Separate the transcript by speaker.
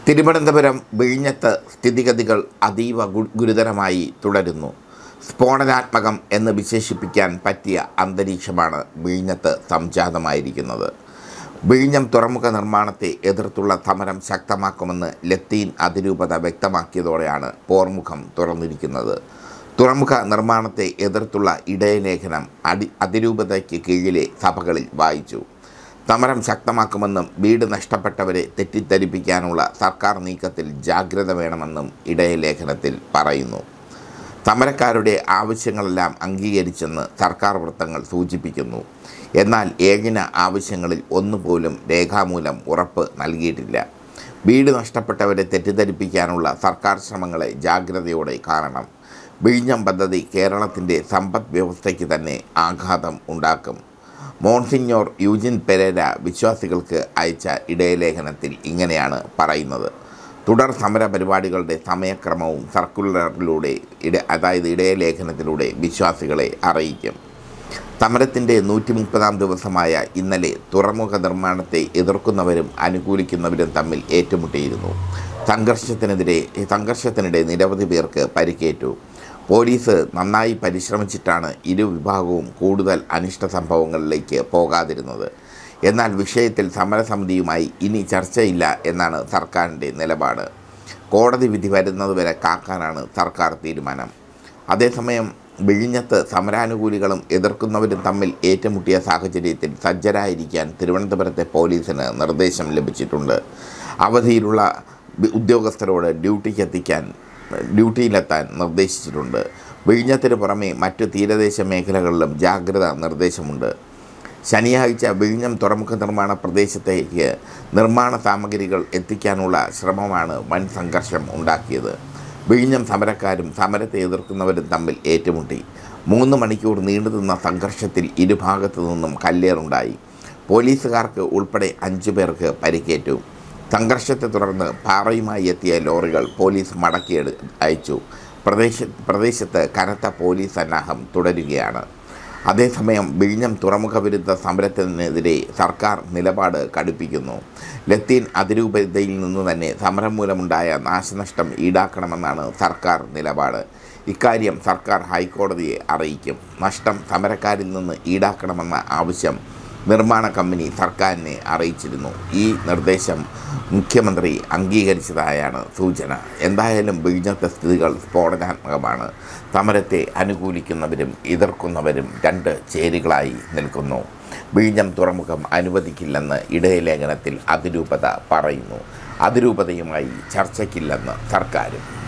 Speaker 1: തിരുവനന്തപുരം വിഴിഞ്ഞത്ത് സ്ഥിതിഗതികൾ അതീവ ഗു- ഗുരുതരമായി തുടരുന്നു സ്ഫോടനാത്മകം എന്ന് വിശേഷിപ്പിക്കാൻ പറ്റിയ അന്തരീക്ഷമാണ് വിഴിഞ്ഞത്ത് സംജാതമായിരിക്കുന്നത് വിഴിഞ്ഞം തുറമുഖ നിർമ്മാണത്തെ എതിർത്തുള്ള സമരം ശക്തമാക്കുമെന്ന് ലത്തീൻ അതിരൂപത വ്യക്തമാക്കിയതോടെയാണ് പോർമുഖം തുറന്നിരിക്കുന്നത് തുറമുഖ നിർമ്മാണത്തെ എതിർത്തുള്ള ഇടയലേഖനം അടി അതിരൂപതയ്ക്ക് കീഴിലെ സഭകളിൽ വായിച്ചു സമരം ശക്തമാക്കുമെന്നും വീട് നഷ്ടപ്പെട്ടവരെ തെറ്റിദ്ധരിപ്പിക്കാനുള്ള സർക്കാർ നീക്കത്തിൽ ജാഗ്രത വേണമെന്നും ഇടയലേഖനത്തിൽ പറയുന്നു സമരക്കാരുടെ ആവശ്യങ്ങളെല്ലാം അംഗീകരിച്ചെന്ന് സർക്കാർ വൃത്തങ്ങൾ സൂചിപ്പിക്കുന്നു എന്നാൽ ഏകന ആവശ്യങ്ങളിൽ ഒന്നുപോലും രേഖാമൂലം ഉറപ്പ് നൽകിയിട്ടില്ല വീട് നഷ്ടപ്പെട്ടവരെ തെറ്റിദ്ധരിപ്പിക്കാനുള്ള സർക്കാർ ശ്രമങ്ങളെ ജാഗ്രതയോടെ കാണണം വിഴിഞ്ഞം പദ്ധതി കേരളത്തിൻ്റെ സമ്പദ് വ്യവസ്ഥയ്ക്ക് തന്നെ ആഘാതം ഉണ്ടാക്കും മോൺസിഞ്ഞോർ യൂജിൻ പെരേര വിശ്വാസികൾക്ക് അയച്ച ഇടയലേഖനത്തിൽ ഇങ്ങനെയാണ് പറയുന്നത് തുടർ സമര പരിപാടികളുടെ സമയക്രമവും സർക്കുലറിലൂടെ ഇട അതായത് ഇടയലേഖനത്തിലൂടെ വിശ്വാസികളെ അറിയിക്കും സമരത്തിൻ്റെ നൂറ്റി മുപ്പതാം ദിവസമായ ഇന്നലെ തുറമുഖ നിർമ്മാണത്തെ എതിർക്കുന്നവരും അനുകൂലിക്കുന്നവരും തമ്മിൽ ഏറ്റുമുട്ടിയിരുന്നു സംഘർഷത്തിനെതിരെ സംഘർഷത്തിനിടെ നിരവധി പേർക്ക് പരിക്കേറ്റു പോലീസ് നന്നായി പരിശ്രമിച്ചിട്ടാണ് ഇരു വിഭാഗവും കൂടുതൽ അനിഷ്ട സംഭവങ്ങളിലേക്ക് പോകാതിരുന്നത് എന്നാൽ വിഷയത്തിൽ സമരസമിതിയുമായി ഇനി ചർച്ചയില്ല എന്നാണ് സർക്കാരിൻ്റെ നിലപാട് കോടതി വിധി വരുന്നതുവരെ കാക്കാനാണ് സർക്കാർ തീരുമാനം അതേസമയം വിഴിഞ്ഞത്ത് സമരാനുകൂലികളും എതിർക്കുന്നവരും തമ്മിൽ ഏറ്റുമുട്ടിയ സാഹചര്യത്തിൽ സജ്ജരായിരിക്കാൻ തിരുവനന്തപുരത്തെ പോലീസിന് നിർദ്ദേശം ലഭിച്ചിട്ടുണ്ട് അവധിയിലുള്ള വി- ഉദ്യോഗസ്ഥരോട് ഡ്യൂട്ടിക്ക് എത്തിക്കാൻ ഡ്യൂട്ടിയിലെത്താൻ നിർദ്ദേശിച്ചിട്ടുണ്ട് വിഴിഞ്ഞത്തിന് പുറമെ മറ്റു തീരദേശ മേഖലകളിലും ജാഗ്രതാ നിർദ്ദേശമുണ്ട് ശനിയാഴ്ച വിഴിഞ്ഞം തുറമുഖ നിർമ്മാണ പ്രദേശത്തേക്ക് നിർമ്മാണ സാമഗ്രികൾ എത്തിക്കാനുള്ള ശ്രമമാണ് വൻ സംഘർഷം ഉണ്ടാക്കിയത് വിഴിഞ്ഞം സമരക്കാരും സമരത്തെ എതിർക്കുന്നവരും തമ്മിൽ ഏറ്റുമുട്ടി മൂന്ന് മണിക്കൂർ നീണ്ടുനിന്ന സംഘർഷത്തിൽ ഇരുഭാഗത്തു നിന്നും കല്ലേറുണ്ടായി പോലീസുകാർക്ക് ഉൾപ്പെടെ അഞ്ചു പേർക്ക് പരിക്കേറ്റു സംഘർഷത്തെ തുടർന്ന് പാറയുമായി എത്തിയ ലോറികൾ പോലീസ് മടക്കിയെടു അയച്ചു പ്രദേശ പ്രദേശത്ത് കനത്ത പോലീസ് സന്നാഹം തുടരുകയാണ് അതേസമയം വിഴിഞ്ഞം തുറമുഖ വിരുദ്ധ സമരത്തിനെതിരെ സർക്കാർ നിലപാട് കടുപ്പിക്കുന്നു ലത്തീൻ അതിരൂപതയിൽ നിന്ന് തന്നെ സമരം മൂലമുണ്ടായ നാശനഷ്ടം ഈടാക്കണമെന്നാണ് സർക്കാർ നിലപാട് ഇക്കാര്യം സർക്കാർ ഹൈക്കോടതിയെ അറിയിക്കും നഷ്ടം സമരക്കാരിൽ നിന്ന് ഈടാക്കണമെന്ന ആവശ്യം നിർമ്മാണ കമ്പനി സർക്കാരിനെ അറിയിച്ചിരുന്നു ഈ നിർദ്ദേശം മുഖ്യമന്ത്രി അംഗീകരിച്ചതായാണ് സൂചന എന്തായാലും വിഴിഞ്ഞത്തെ സ്ഥിതികൾ സ്ഫോടനാത്മകമാണ് സമരത്തെ അനുകൂലിക്കുന്നവരും എതിർക്കുന്നവരും രണ്ട് ചേരികളായി നിൽക്കുന്നു വിഴിഞ്ഞം തുറമുഖം അനുവദിക്കില്ലെന്ന് ഇടയലേഖനത്തിൽ അതിരൂപത പറയുന്നു അതിരൂപതയുമായി ചർച്ചയ്ക്കില്ലെന്ന് സർക്കാരും